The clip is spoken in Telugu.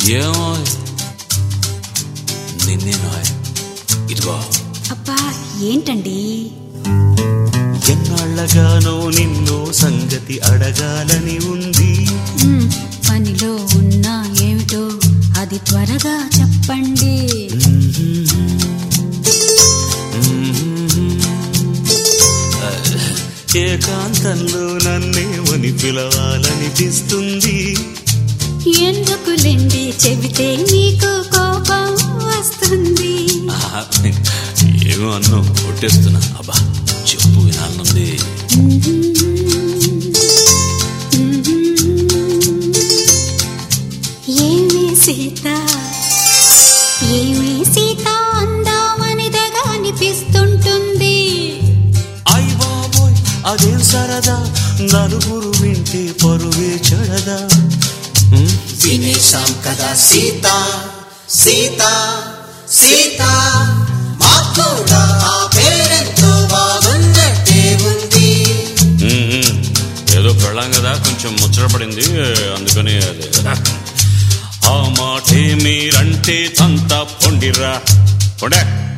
ఏమో నిన్నేనో ఇదిగో అబ్బా ఏంటండి ఎన్నాళ్ళగానో నిన్నో సంగతి అడగాలని ఉంది మ్, పనిలో ఉన్నా ఏమిటో అది త్వరగా చెప్పండి ఏకాంతంలో నన్నేమని పిలవాలనిపిస్తుంది ఎందుకులేండి చెబితే మీకు కోపం వస్తుంది ఆహా, ఏమో అన్ను కొట్టేస్తున్నా అబ్బా చెప్పు వినాలనుంది ఏమి సీత ఏమి సీత అందామని తెగ అనిపిస్తుంటుంది అయ్ బాబోయ్ అదేం సరదా నలుగురు వింటే పరువే చెడదా వినేశాం కదా సీత సీత సీత మాకు కూడా ఆ పేరెంతో బాగున్నట్టే ఉంది ఉమ్, ఉమ్. ఏదో పెళ్ళాం కదా కొంచెం ముచ్చటపడింది అందుకని అది ఆ మాటే మీరంటే తంత పొండిరా పొండే